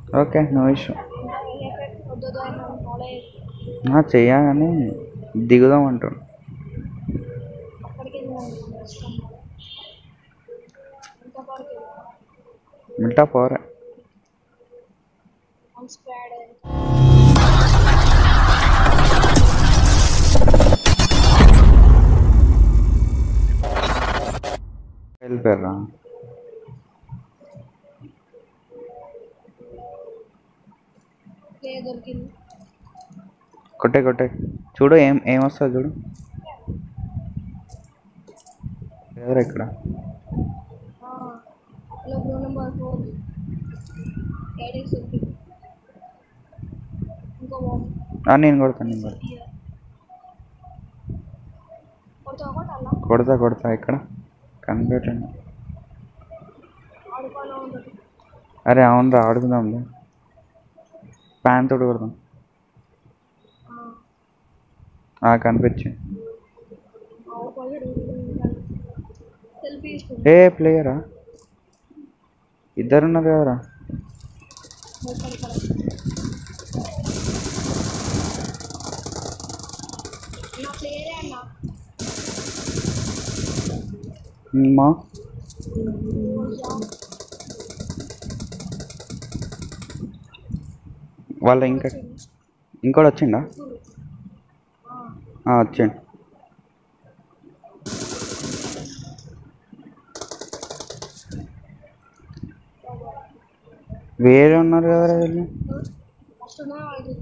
Okay no issue వద్దు ఆయన college చెయ్యా కానీ దిగుదాం అంటాడు అక్కడికి వెళ్ళాను ఇష్టం ఇంకా పార్క్ మిల్టా పోరా ఆన్ స్క్వాడ్ వెళ్ళిపోయారా ప్లే దొరికింది కొట్టే కొట్టే చూడు ఏం ఏం వస్తుంది చూడు ఎవరు ఇక్కడ hello bro number four eight X దొరికింది ఇంకో బాల్ ఆ, నేను కొడతాను నేను కొడతా కొడతావా కొట్టాలా కొడతా కొడతా ఇక్కడ కనిపెట్టండి ఆడుకోవాలా ఉంటుంది అరే అవునరా ఆడుకుందాంలే ప్యాన్ తోటి కొడదాం ఆ, కనిపించింది సెల్ఫీ తీసుకుంటా ఏ ప్లేయరా ఇద్దరున్నారు కదరా నా ప్లేయరే అన్న మా వాళ్ళ ఇంకా ఇంకోటి వచ్చిండా ఆ, వచ్చిండు వేరే ఉన్నారు కదరా వీళ్ళు ఫస్ట్ ఉన్నా వాళ్ళకి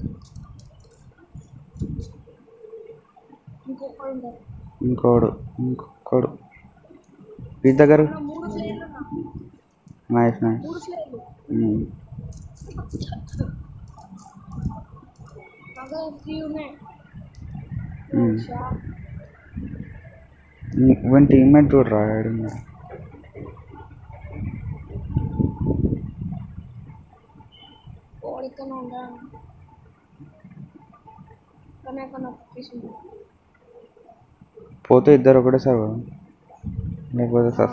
ఇంకొకడు ఉంటారు ఇంకోడు ఇంకొకడు ఈ దగ్గర నా మూడు ప్లేయర్లు ఉన్నా నైస్ నైస్ మూడు ప్లేయర్లు నాకు త్రీ ఉన్నాయి షాప్ వీని టీమ్మేట్ చూడరా ఏడున్నారు కోడికన్నా ఉందా కానీ అక్కడ తీసుకుంటా పోతే ఇద్దరు ఒకటేసారి పోదాం. లేకపోతే సస్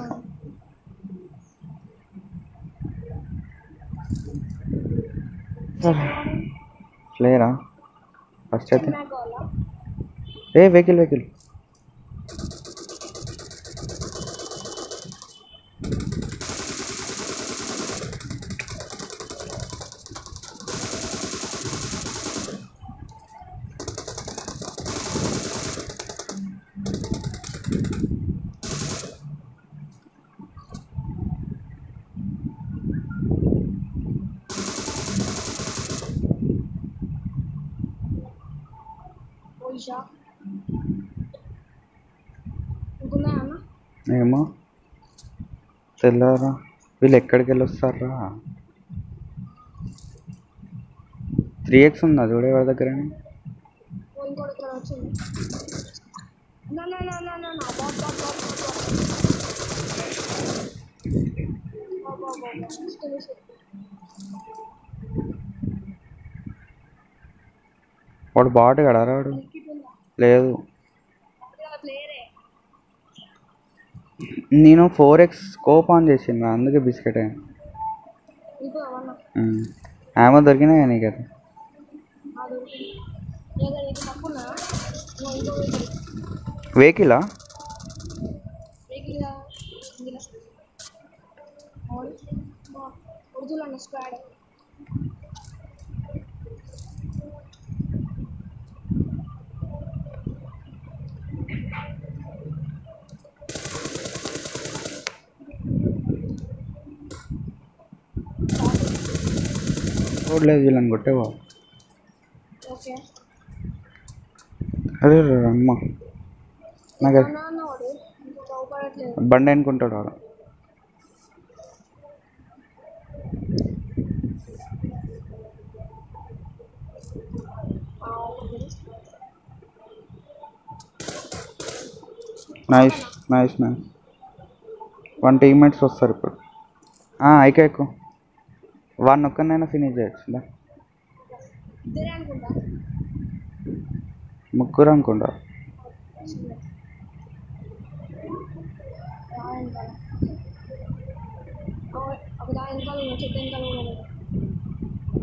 లేరా ఫస్ట్ అయితే నాకు కావాలా ఏ వెహికల్ వెహికల్ పోయి షాప్ ఇంకున్నాయా అన్న ఏమో తెల్లారా వీళ్ళు ఎక్కడికి వెళ్ళి వస్తారా త్రీ ఎక్స్ ఉందా చూడే వాడి దగ్గర ఓ ఇంకోటి ఇక్కడ వచ్చింది నా నా నా నా నా నా బాబ్ బాబ్ బాబ్ బాబ్ బాబ్ బాబ్ బాబ్ బాబ్ ఇష్టం ఇష్టం వాడు బాట్ కడారా వాడు టికెట్ ఉందా లేదు అదే ప్లేయరే నేను ఫోర్ ఎక్స్ స్కోప్ ఆన్ చేసింది అందుకే బిస్కెట్ అయ్యాను ఇంకో అవన్న ఆమె దొరికినాయి నీకు అది ఆ దొరికింది లేదా ఇది తప్పున్నా ఇంకో ఇంకో వెహికల్ వెహికలా వెహికల్ ఇందులో ఉర్దూలో అన్న స్క్వాడ్ చూడలేదు వీళ్ళని కొట్టేవా ఓకే అరే రే అమ్మ నాకు అది అన్న అన్నవాడు ఇంకో చౌపడట్లేదు బండి అనుకుంటాడు వాడు nice nice nice one teammates వస్తారు ఇప్పుడు ఐక ఎక్కువ వాడిని ఒక్కనైనా ఫినిష్ చేయొచ్చు దా. ఇద్దరే అనుకుంటా ముగ్గురు అనుకుంటా రా వెనకాల ఓ, ఒక దా వెనకాల ఉన్న చెట్టు వెనకాల కూడా ఉన్నాడు.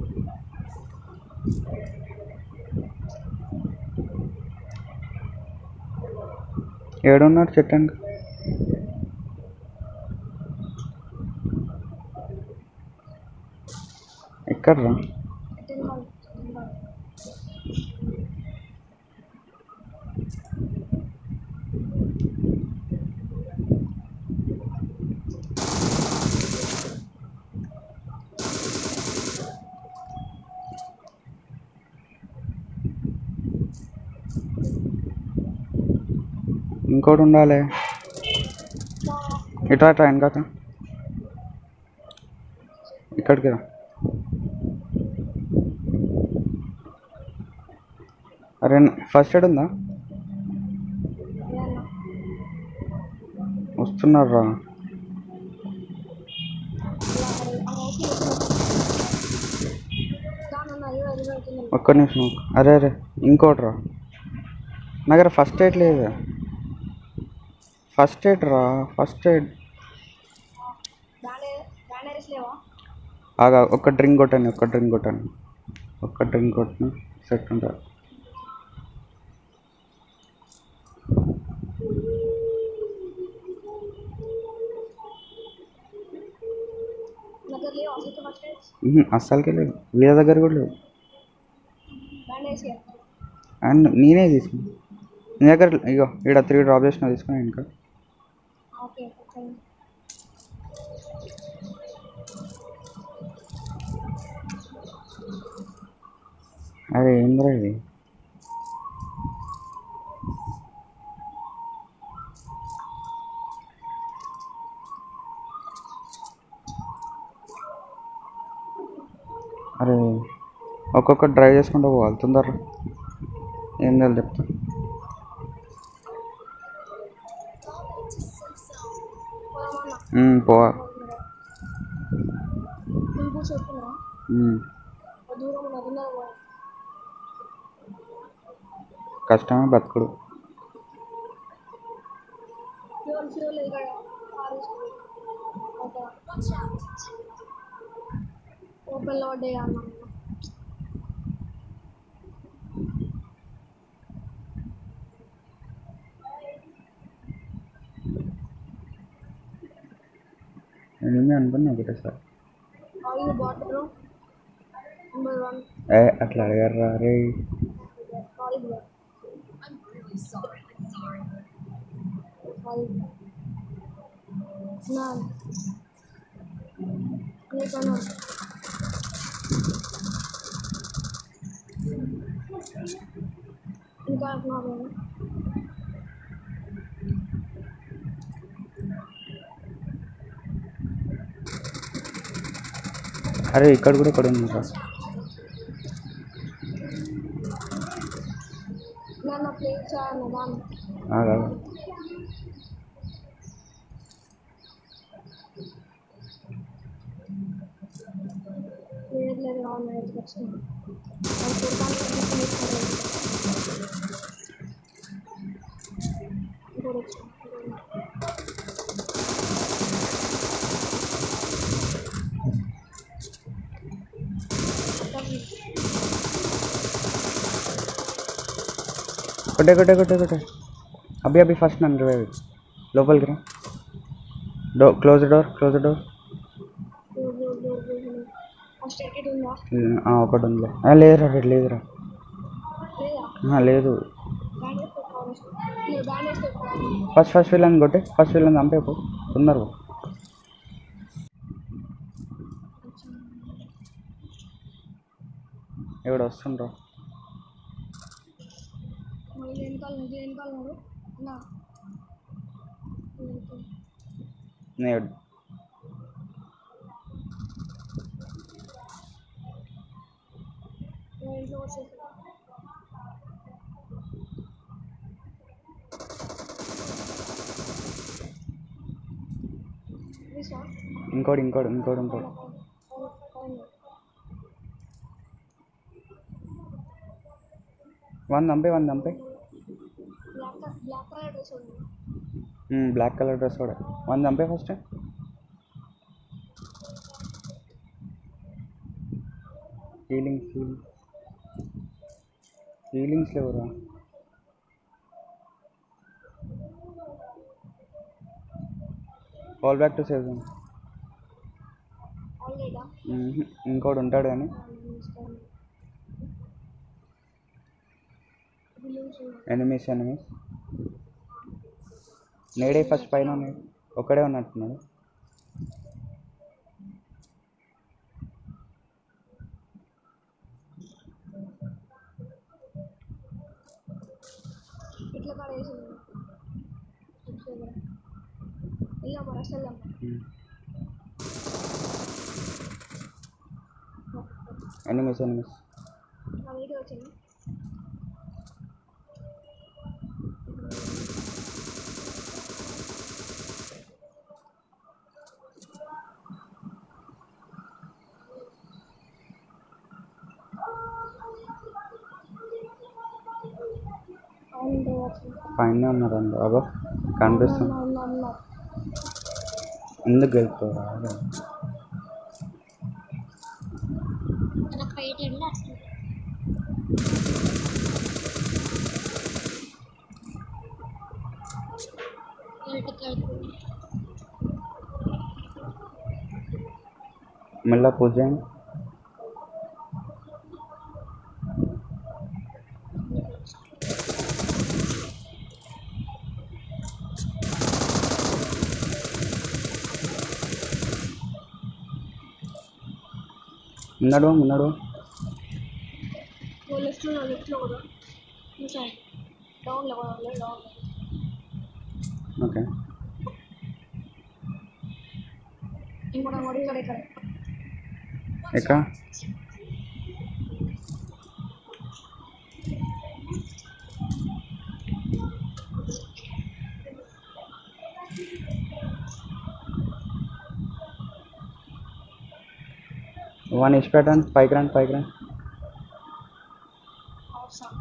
ఏడున్నాడు చెట్టండి ఎక్కడ్రా టెన్ కాల్ టెన్ కాల్ ఇంకోటి ఉండాలి ఇట్రా ట్రైన్ కాక ఇక్కడికి రా అరే ఫస్ట్ ఎయిడ్ ఉందా ఏమన్నా వస్తున్నారు రా దానన్న ఇరవై ఇరవై అవుతుంది ఒక్క నిమిషం అరే అరే ఇంకోటి రా నా దగ్గర ఫస్ట్ ఎయిడ్ లేదు ఫస్ట్ ఎయిడ్ రా ఫస్ట్ ఎయిడ్ బ్యాండే బ్యాండేజ్ లేవా ఆగా ఒక్క డ్రింక్ కొట్టండి ఒక్క డ్రింక్ కొట్టండి ఒక్క డ్రింక్ కొట్టిన సెట్ ఉంటుంది దగ్గర లేవా అసలు ఫస్ట్ ఎయిడ్ ఉహు, అస్సలకే లేదు వీళ్ళ దగ్గర కూడా లేవు బ్యాండేజ్ అండ్ నేనే తీసుకున్నా నీ దగ్గర ఇగో ఇక్కడ త్రీ డ్రాప్ చేసిన తీసుకున్నా ఇంకా ఓకే ఓకే అరే ఏంద్రా ఇది అరే ఒక్కొక్క డ్రైవ్ చేసుకుంటూ పోవాలి తొందర ఏం చేయాలి చెప్తా పోదామన్నా ఉమ్, పోవాలి ఇంకో చెప్తున్నా ఉమ్, దూరం నదిలో పోవాలి కష్టమే బతుకుడు ఫ్యూల్ ఫ్యూల్ ఇక్కడ కార్ ఒక ఓపెన్లో పడ్డాయి అన్న నేను అనుకున్నా ఒకటే sir oil bottle number one ఏ అట్లా అడగారా రే ఆయిల్ ఆయిల్ నా నీకన్నా ఇంకా అంటున్నారు అరే ఇక్కడ కూడా ఇక్కడ ఉంది సార్ నన్ను ప్లే చేయను దాన్ని ఆగా లేదు లేదు రావాలి అయితే ఖచ్చితంగా అది చూడడానికి ఇంకోటి వచ్చింది కొట్టే కొట్టే కొట్టే కొట్టే అభి అభి ఫస్ట్ నన్ను రివైవ్ లోపలికి రా డో close door close door first ticket ఉందా ఒకటి ఉందిలే ఆ, లేదురా రెడ్ లేదురా లేదా ఆ, లేదు బ్యాండేజ్ పెట్టుకోవాలి నేను బ్యాండేజ్ పెట్టుకోవాలి ఫస్ట్ ఫస్ట్ వీళ్ళని కొట్టే ఫస్ట్ వీళ్ళని చంపేపు తొందరగా ఎవడు వస్తుండ్రా మళ్ళీ వెనకాల నుంచి వెనకాల ఉన్నాడు నా నేడు ఇంట్లో వచ్చేసి తీసా ఇంకోటి ఇంకోటి ఇంకోటి ఇంకోటి వన్ చంపే వన్ చంపే బ్లాక్ బ్లాక్ కలర్ డ్రెస్ ఉంది బ్లాక్ కలర్ డ్రెస్ కూడా వన్ చంపే ఫస్ట్ హీలింగ్స్ హీలింగ్స్ హీలింగ్స్ లేవురా all back to safe zone ఆల్రెడీగా ఇంకోటి ఉంటాడు కానీ ఎనిమిస్ ఎనిమిస్ నేడే ఫస్ట్ పైన ఉన్నాడు ఒక్కడే ఉన్నట్టున్నాడు ఇట్లా కాడ వేసింది వెళ్దాం మరి అసలు వెళ్దాం ఎనిమిస్ ఎనిమిస్ నా వీడియో వచ్చింది అవును వచ్చింది పైన ఉన్నారు అందరు అగో కనిపిస్తుంది ఉన్నా, ఉన్నా, ఉన్నా. ఎందుకు వెళ్తారా అక్కడ బయట వెళ్ళి అట్లా మళ్ళీ పూజ చేయండి ఉన్నాడు ఉన్నాడు वो लेफ्ट లో లెఫ్ట్ లో కూడా చూసాను డౌన్ లో కూడా డౌన్ ఓకే ఇంకోటి ఇంకోటి ఇక్కడ ఇక్కడ ఎక్కడ వన్ ఇచ్చి పెట్టండి పైకి రండి పైకి రండి అవసరం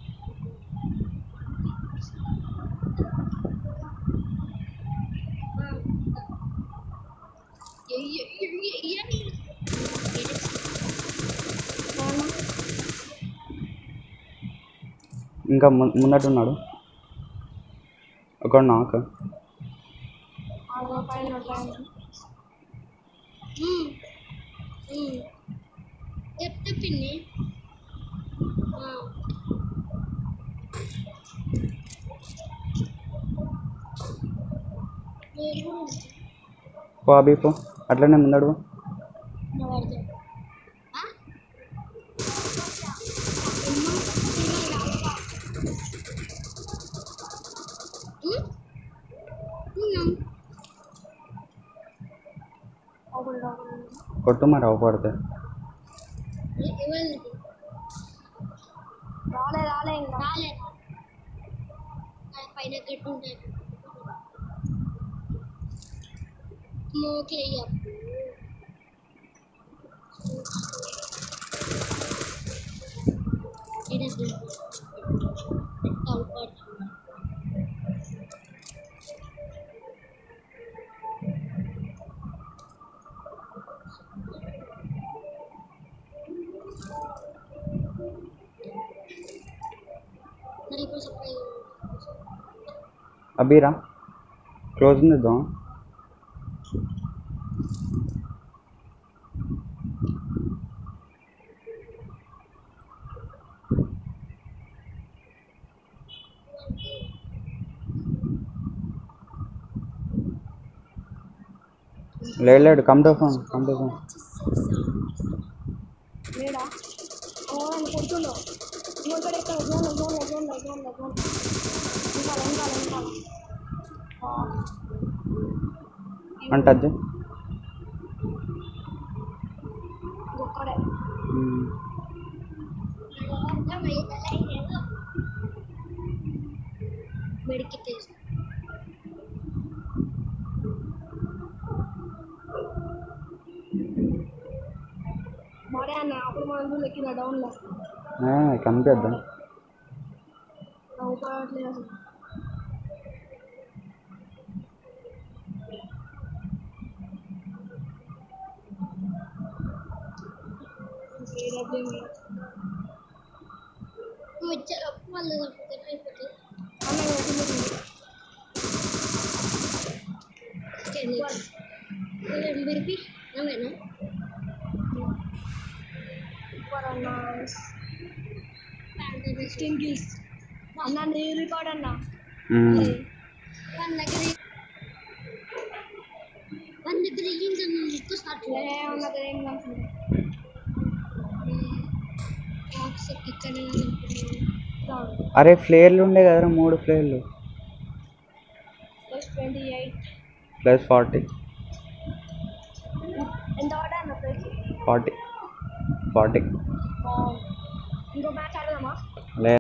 ఇంకా ము- ముందట ఉన్నాడు ఒక నాక్ పైన పైన చెప్తే పిన్ని పో అభి పో అట్లనే ముందడు పో. కొట్టు మరి అవపడితే రాలే రాలే ఇంకా రాలే పైన గట్టు ఉంటాయి మోకే మరి ఇప్పుడు సప్లై అభిరా క్లోజ్ చేద్దాం లేడు లేడు come to phone come to phone లేడా ఓ ఆయన కొడుతుండో ఇంకో ఇక్కడ ఇక్కడ zone zone zone zone zone ఇంకా ఇంకా ఇంకా అంటే అది ఇంకొక్కడే మ్మ్. మెడికి తీసు మరే అన్న అప్పుడు మనం చూడు ఎక్కిన డౌన్లో ఏ, కనిపిద్దాం ఉపయోగట్లేదు అసలు ఏడబ్ల్యూఎం వచ్చారు వాళ్ళు చంపుతారు అయిపోతుంది అన్న వచ్చింది ఓకే ఎంబీపీ నువ్వేనా సూపర్ అన్న ప్యాంటర్ ఫిఫ్టీన్ కిల్స్ అన్న నీ రికార్డ్ అన్న మ్మ్. వన్ దగ్గర వన్ దగ్గర ఇంకా ఎక్కువ స్టార్ట్ ఏమన్నా ఏం కనుకుంటా ఇక్కడ అరే ఫ్లేర్లు ఉండే కదరా మూడు ఫ్లేర్లు plus twenty eight plus forty ఎంత పడ్డా అన్న ప్రైస్ ఫార్టీ ఫార్టీ ఇంకో మ్యాచ్ ఆడదామా లే